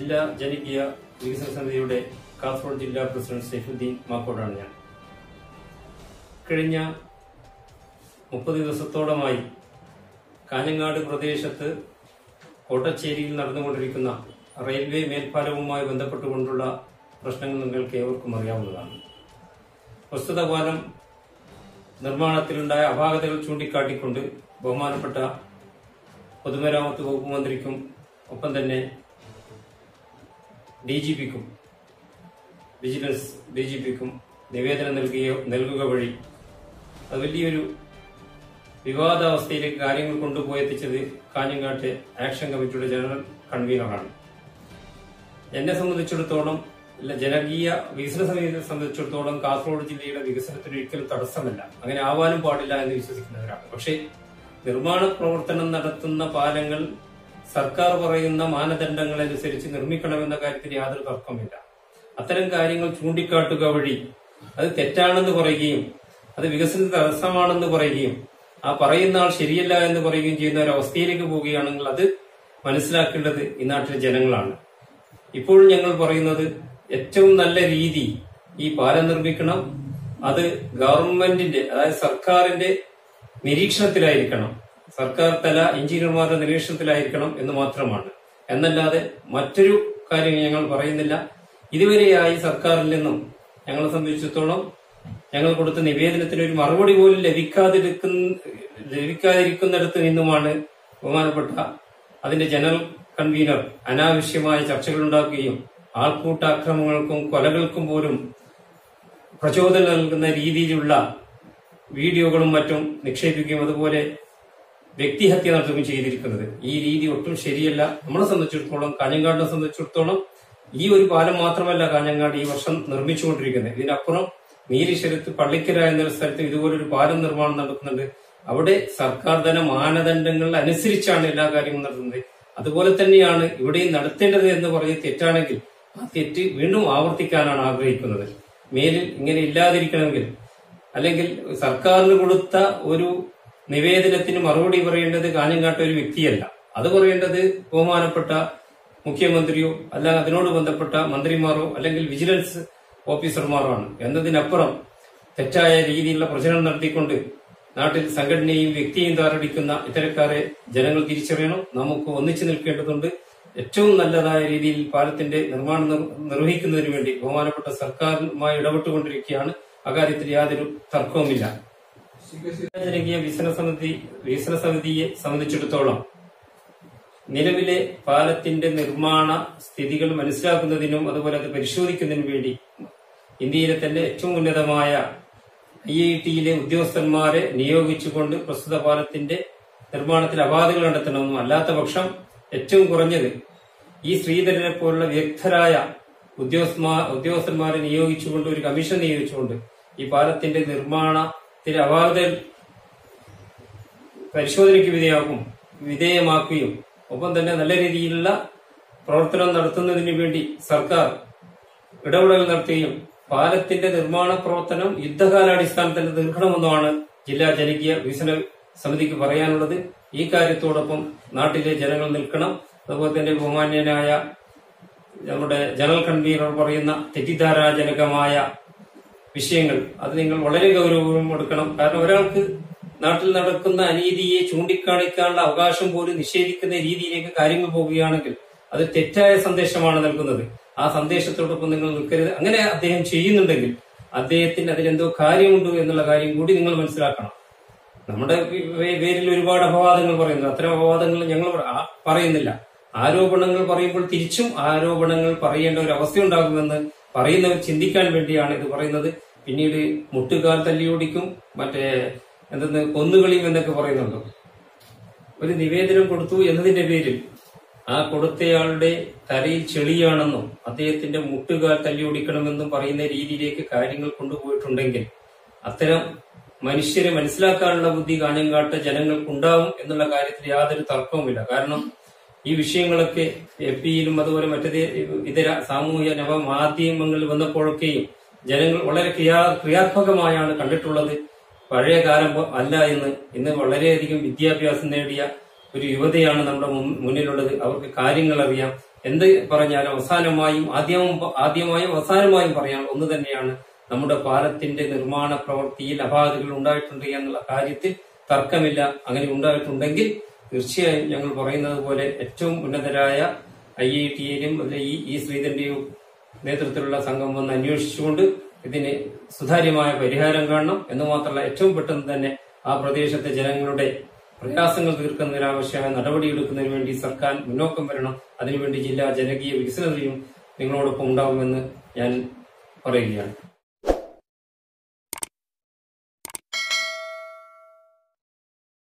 ജില്ലാ ജനകീയ വികസന സമിതിയുടെ കാസർഗോഡ് ജില്ലാ പ്രസിഡന്റ് സൈഫുദ്ദീൻ മാക്കോടാണ് ഞാൻ കഴിഞ്ഞ മുപ്പത് ദിവസത്തോളമായി കാഞ്ഞങ്ങാട് പ്രദേശത്ത് കോട്ടച്ചേരിയിൽ നടന്നുകൊണ്ടിരിക്കുന്ന റെയിൽവേ മേൽപ്പാലവുമായി ബന്ധപ്പെട്ടുകൊണ്ടുള്ള പ്രശ്നങ്ങൾ നിങ്ങൾക്ക് ഏവർക്കും അറിയാവുന്നതാണ് പ്രസ്തുത പാലം നിർമ്മാണത്തിലുണ്ടായ അപാകതകൾ ചൂണ്ടിക്കാട്ടിക്കൊണ്ട് ബഹുമാനപ്പെട്ട പൊതുമരാമത്ത് വകുപ്പ് മന്ത്രിക്കും ഒപ്പം തന്നെ ഡി ജി പിക്കും വിജിലൻസ് ഡി ജി പിക്കും നിവേദനം നൽകുകയോ നൽകുക വഴി അത് വലിയൊരു വിവാദാവസ്ഥയിലേക്ക് കാര്യങ്ങൾ കൊണ്ടുപോയെത്തിച്ചത് കാഞ്ഞങ്ങാട്ടെ ആക്ഷൻ കമ്മിറ്റിയുടെ ജനറൽ കൺവീനറാണ് എന്നെ സംബന്ധിച്ചിടത്തോളം അല്ല ജനകീയ വികസന സമിതിയെ സംബന്ധിച്ചിടത്തോളം കാസർഗോഡ് ജില്ലയുടെ വികസനത്തിന് ഒരിക്കലും തടസ്സമല്ല അങ്ങനെ ആവാനും പാടില്ല എന്ന് വിശ്വസിക്കുന്നവരാണ് പക്ഷേ നിർമ്മാണ പ്രവർത്തനം നടത്തുന്ന പാലങ്ങൾ സർക്കാർ പറയുന്ന മാനദണ്ഡങ്ങൾ അനുസരിച്ച് നിർമ്മിക്കണമെന്ന കാര്യത്തിൽ യാതൊരു തർക്കമില്ല അത്തരം കാര്യങ്ങൾ ചൂണ്ടിക്കാട്ടുക വഴി അത് തെറ്റാണെന്ന് പറയുകയും അത് വികസന തടസ്സമാണെന്ന് പറയുകയും ആ പറയുന്ന ആൾ ശരിയല്ല എന്ന് പറയുകയും ചെയ്യുന്ന ഒരു അവസ്ഥയിലേക്ക് പോവുകയാണെങ്കിൽ അത് മനസ്സിലാക്കേണ്ടത് ഈ നാട്ടിലെ ജനങ്ങളാണ് ഇപ്പോൾ ഞങ്ങൾ പറയുന്നത് ഏറ്റവും നല്ല രീതി ഈ പാലം നിർമ്മിക്കണം അത് ഗവൺമെന്റിന്റെ അതായത് സർക്കാരിന്റെ നിരീക്ഷണത്തിലായിരിക്കണം സർക്കാർ തല എഞ്ചിനീയർമാരുടെ നിരീക്ഷണത്തിലായിരിക്കണം എന്ന് മാത്രമാണ് എന്നല്ലാതെ മറ്റൊരു കാര്യം ഞങ്ങൾ പറയുന്നില്ല ഇതുവരെയായി സർക്കാരിൽ നിന്നും ഞങ്ങളെ സംബന്ധിച്ചിടത്തോളം ഞങ്ങൾ കൊടുത്ത നിവേദനത്തിന് ഒരു മറുപടി പോലും ലഭിക്കാതിരിക്കുന്ന ലഭിക്കാതിരിക്കുന്നിടത്ത് നിന്നുമാണ് ബഹുമാനപ്പെട്ട അതിന്റെ ജനറൽ കൺവീനർ അനാവശ്യമായ ചർച്ചകൾ ഉണ്ടാക്കുകയും ആൾക്കൂട്ടാക്രമങ്ങൾക്കും കൊലകൾക്കും പോലും പ്രചോദനം നൽകുന്ന രീതിയിലുള്ള വീഡിയോകളും മറ്റും നിക്ഷേപിക്കുകയും അതുപോലെ വ്യക്തിഹത്യ നടത്തുകയും ചെയ്തിരിക്കുന്നത് ഈ രീതി ഒട്ടും ശരിയല്ല നമ്മളെ സംബന്ധിച്ചിടത്തോളം കാഞ്ഞങ്ങാടിനെ സംബന്ധിച്ചിടത്തോളം ഈ ഒരു പാലം മാത്രമല്ല കാഞ്ഞങ്ങാട് ഈ വർഷം നിർമ്മിച്ചുകൊണ്ടിരിക്കുന്നത് ഇതിനപ്പുറം നീലിശ്വരത്ത് പള്ളിക്കര എന്ന സ്ഥലത്ത് ഇതുപോലൊരു പാലം നിർമ്മാണം നടക്കുന്നുണ്ട് അവിടെ സർക്കാർ ധന മാനദണ്ഡങ്ങൾ അനുസരിച്ചാണ് എല്ലാ കാര്യങ്ങളും നടത്തുന്നത് അതുപോലെ തന്നെയാണ് ഇവിടെയും നടത്തേണ്ടത് എന്ന് പറഞ്ഞ് തെറ്റാണെങ്കിൽ ആ തെറ്റ് വീണ്ടും ആവർത്തിക്കാനാണ് ആഗ്രഹിക്കുന്നത് മേലിൽ ഇങ്ങനെ ഇല്ലാതിരിക്കണമെങ്കിൽ അല്ലെങ്കിൽ സർക്കാരിന് കൊടുത്ത ഒരു നിവേദനത്തിന് മറുപടി പറയേണ്ടത് കാഞ്ഞങ്ങാട്ട ഒരു വ്യക്തിയല്ല അത് പറയേണ്ടത് ബഹുമാനപ്പെട്ട മുഖ്യമന്ത്രിയോ അല്ല അതിനോട് ബന്ധപ്പെട്ട മന്ത്രിമാരോ അല്ലെങ്കിൽ വിജിലൻസ് ഓഫീസർമാരോ ആണ് എന്നതിനപ്പുറം തെറ്റായ രീതിയിലുള്ള പ്രചരണം നടത്തിക്കൊണ്ട് നാട്ടിൽ സംഘടനയും വ്യക്തിയും താറടിക്കുന്ന ഇത്തരക്കാരെ ജനങ്ങൾ തിരിച്ചറിയണം നമുക്ക് ഒന്നിച്ചു നിൽക്കേണ്ടതുണ്ട് ഏറ്റവും നല്ലതായ രീതിയിൽ പാലത്തിന്റെ നിർമ്മാണം നിർ- നിർവഹിക്കുന്നതിന് വേണ്ടി ബഹുമാനപ്പെട്ട സർക്കാരുമായി ഇടപെട്ടുകൊണ്ടിരിക്കുകയാണ് അക്കാര്യത്തിൽ യാതൊരു തർക്കവുമില്ല ജനകീയ വികസന സമിതി വികസന സമിതിയെ സംബന്ധിച്ചിടത്തോളം നിലവിലെ പാലത്തിന്റെ നിർമ്മാണ സ്ഥിതികൾ മനസ്സിലാക്കുന്നതിനും അതുപോലെ അത് പരിശോധിക്കുന്നതിനും വേണ്ടി ഇന്ത്യയിലെ തന്നെ ഏറ്റവും ഉന്നതമായ ഐ ഐ ടിയിലെ ഉദ്യോഗസ്ഥന്മാരെ നിയോഗിച്ചുകൊണ്ട് പ്രസ്തുത പാലത്തിന്റെ നിർമ്മാണത്തിൽ അപാധകൾ കണ്ടെത്തണമെന്നും അല്ലാത്ത പക്ഷം ഏറ്റവും കുറഞ്ഞത് ഈ ശ്രീധരനെ പോലുള്ള വിദഗ്ധരായ ഉദ്യോഗസ്ഥന്മാർ ഉദ്യോഗസ്ഥന്മാരെ നിയോഗിച്ചുകൊണ്ട് ഒരു കമ്മീഷൻ നിയോഗിച്ചുകൊണ്ട് ഈ പാലത്തിന്റെ നിർമ്മാണത്തിലെ അപാകതകൾ പരിശോധനയ്ക്ക് വിധേയമാക്കും വിധേയമാക്കുകയും ഒപ്പം തന്നെ നല്ല രീതിയിലുള്ള പ്രവർത്തനം നടത്തുന്നതിന് വേണ്ടി സർക്കാർ ഇടപെടൽ നടത്തുകയും പാലത്തിന്റെ നിർമ്മാണ പ്രവർത്തനം യുദ്ധകാലാടിസ്ഥാനത്തിൽ തീർക്കണമെന്നുമാണ് ജില്ലാ ജനകീയ വികസന സമിതിക്ക് പറയാനുള്ളത് ഈ കാര്യത്തോടൊപ്പം നാട്ടിലെ ജനങ്ങൾ നിൽക്കണം അതുപോലെ തന്നെ ബഹുമാന്യനായ നമ്മുടെ ജനറൽ കൺവീനർ പറയുന്ന തെറ്റിദ്ധാരാജനകമായ വിഷയങ്ങൾ അത് നിങ്ങൾ വളരെ ഗൗരവം എടുക്കണം കാരണം ഒരാൾക്ക് നാട്ടിൽ നടക്കുന്ന അനീതിയെ ചൂണ്ടിക്കാണിക്കാനുള്ള അവകാശം പോലും നിഷേധിക്കുന്ന രീതിയിലേക്ക് കാര്യങ്ങൾ പോവുകയാണെങ്കിൽ അത് തെറ്റായ സന്ദേശമാണ് നൽകുന്നത് ആ സന്ദേശത്തോടൊപ്പം നിങ്ങൾ നിൽക്കരുത് അങ്ങനെ അദ്ദേഹം ചെയ്യുന്നുണ്ടെങ്കിൽ അദ്ദേഹത്തിന് അതിലെന്തോ കാര്യമുണ്ട് എന്നുള്ള കാര്യം കൂടി നിങ്ങൾ മനസ്സിലാക്കണം നമ്മുടെ പേ- പേരിൽ ഒരുപാട് അപവാദങ്ങൾ പറയുന്നു അത്തരം അപവാദങ്ങൾ ഞങ്ങൾ പറ- ആ- പറയുന്നില്ല ആരോപണങ്ങൾ പറയുമ്പോൾ തിരിച്ചും ആരോപണങ്ങൾ പറയേണ്ട ഒരു അവസ്ഥയുണ്ടാകുമെന്ന് പറയുന്നവർ ചിന്തിക്കാൻ വേണ്ടിയാണ് ഇത് പറയുന്നത് പിന്നീട് മുട്ടുകാൽ തല്ലിയോടിക്കും മറ്റേ എന്തെന്ന് കൊന്നുകളിയും എന്നൊക്കെ പറയുന്നുണ്ട് ഒരു നിവേദനം കൊടുത്തു എന്നതിന്റെ പേരിൽ ആ കൊടുത്തയാളുടെ തലയിൽ ചെളിയാണെന്നും അദ്ദേഹത്തിന്റെ മുട്ടുകാൽ തല്ലിയൊടിക്കണമെന്നും പറയുന്ന രീതിയിലേക്ക് കാര്യങ്ങൾ കൊണ്ടുപോയിട്ടുണ്ടെങ്കിൽ അത്തരം മനുഷ്യരെ മനസ്സിലാക്കാനുള്ള ബുദ്ധി കാഞ്ഞങ്കാട്ട് ജനങ്ങൾക്കുണ്ടാവും എന്നുള്ള കാര്യത്തിൽ യാതൊരു തർക്കവുമില്ല കാരണം ഈ വിഷയങ്ങളൊക്കെ എഫ് പിയിലും അതുപോലെ മറ്റേ ഇതര സാമൂഹ്യ നവമാധ്യമങ്ങളിൽ വന്നപ്പോഴൊക്കെയും ജനങ്ങൾ വളരെ ക്രിയാ ക്രിയാത്മകമായാണ് കണ്ടിട്ടുള്ളത് പഴയ കാലം പോ- അല്ല എന്ന് ഇന്ന് വളരെയധികം വിദ്യാഭ്യാസം നേടിയ ഒരു യുവതയാണ് നമ്മുടെ മുൻ- മുന്നിലുള്ളത് അവർക്ക് കാര്യങ്ങൾ അറിയാം എന്ത് പറഞ്ഞാലും അവസാനമായും ആദ്യവും ആദ്യമായും അവസാനമായും പറയാൻ ഒന്ന് തന്നെയാണ് നമ്മുടെ പാലത്തിന്റെ നിർമ്മാണ പ്രവൃത്തിയിൽ അപാകതകൾ ഉണ്ടായിട്ടുണ്ട് എന്നുള്ള കാര്യത്തിൽ തർക്കമില്ല അങ്ങനെ ഉണ്ടായിട്ടുണ്ടെങ്കിൽ തീർച്ചയായും ഞങ്ങൾ പറയുന്നത് പോലെ ഏറ്റവും ഉന്നതരായ ഐ ഐ ടിയിലും ഈ ഈ ശ്രീധന്റെയും നേതൃത്വത്തിലുള്ള സംഘം വന്ന് അന്വേഷിച്ചുകൊണ്ട് ഇതിന് സുതാര്യമായ പരിഹാരം കാണണം എന്ന് മാത്രമല്ല ഏറ്റവും പെട്ടെന്ന് തന്നെ ആ പ്രദേശത്തെ ജനങ്ങളുടെ പ്രയാസങ്ങൾ തീർക്കുന്നതിനാവശ്യമായ നടപടിയെടുക്കുന്നതിന് വേണ്ടി സർക്കാർ മുന്നോക്കം വരണം അതിനുവേണ്ടി ജില്ലാ ജനകീയ വികസനതയും നിങ്ങളോടൊപ്പം ഉണ്ടാവുമെന്ന് ഞാൻ പറയുകയാണ്